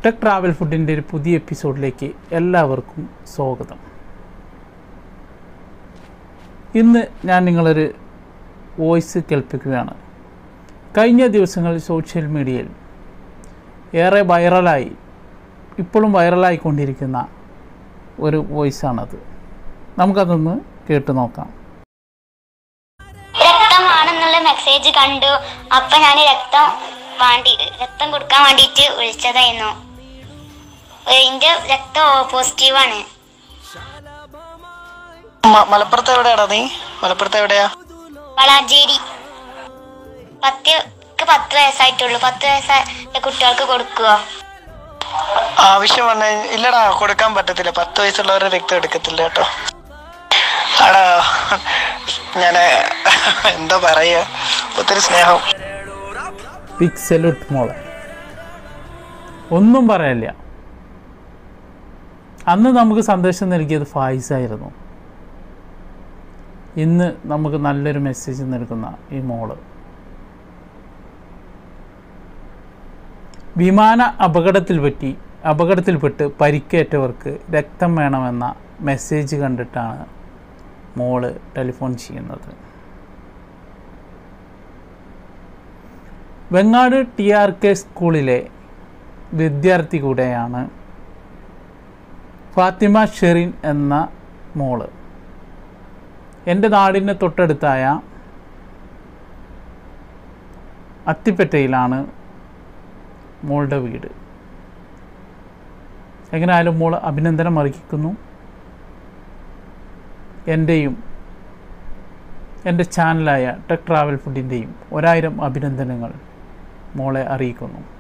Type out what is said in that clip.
tech travel ഫുഡിൻ്റെ ഒരു പുതിയ എപ്പിസോഡിലേക്ക് എല്ലാവർക്കും സ്വാഗതം ഇന്ന് ഞാൻ നിങ്ങളൊരു വോയിസ് കേൾപ്പിക്കുകയാണ് കഴിഞ്ഞ ദിവസങ്ങളിൽ സോഷ്യൽ മീഡിയയിൽ ഏറെ വൈറലായി ഇപ്പോഴും വൈറലായിക്കൊണ്ടിരിക്കുന്ന ഒരു വോയിസാണത് നമുക്കതൊന്ന് കേട്ടു നോക്കാം രക്തമാണെന്നുള്ള മെസ്സേജ് കണ്ടു അപ്പൊ ഞാൻ രക്തം വാണ്ടി രക്തം കൊടുക്കാൻ വേണ്ടിയിട്ട് വിളിച്ചതായിരുന്നു എന്റെ രക്തം ഓ പോസിറ്റീവാണ് മ- മലപ്പുറത്ത് എവിടെയാടാ നീ മലപ്പുറത്ത് എവിടെയാ വളാഞ്ചേരി പത്ത് ക്ക് പത്ത് വയസ്സായിട്ടുള്ളൂ പത്ത് വയസ്സായ കുട്ടികൾക്ക് കൊടുക്കുക ആവശ്യം വന്ന ഇല്ലടാ കൊടുക്കാൻ പറ്റത്തില്ല പത്ത് വയസ്സുള്ളവരുടെ രക്തം എടുക്കത്തില്ല കേട്ടോ ആടാ ഞാന് എന്താ പറയാ ഒത്തിരി സ്നേഹം ബിഗ് സെല്യൂട്ട് മോളെ ഒന്നും പറയാനില്ല അന്ന് നമുക്ക് സന്ദേശം നൽകിയത് ഫായിസായിരുന്നു ഇന്ന് നമുക്ക് നല്ലൊരു മെസ്സേജ് നൽകുന്ന ഈ മോള് വിമാന അപകടത്തിൽ പറ്റി അപകടത്തിൽപ്പെട്ട് പരിക്കേറ്റവർക്ക് രക്തം വേണമെന്ന മെസ്സേജ് കണ്ടിട്ടാണ് മോള് ടെലിഫോൺ ചെയ്യുന്നത് വെങ്ങാട് ടി ആർ കെ സ്കൂളിലെ വിദ്യാർത്ഥി കൂടെയാണ് ഫാത്തിമ ഷെറിൻ എന്ന മോള് എൻ്റെ നാടിന് തൊട്ടടുത്തായ അത്തിപ്പറ്റയിലാണ് മോളുടെ വീട് എങ്ങനെയായാലും മോൾ അഭിനന്ദനം അറിയിക്കുന്നു എൻ്റെയും എൻ്റെ ചാനലായ ടെക് ട്രാവൽ ഫുഡിൻ്റെയും ഒരായിരം അഭിനന്ദനങ്ങൾ മോളെ അറിയിക്കുന്നു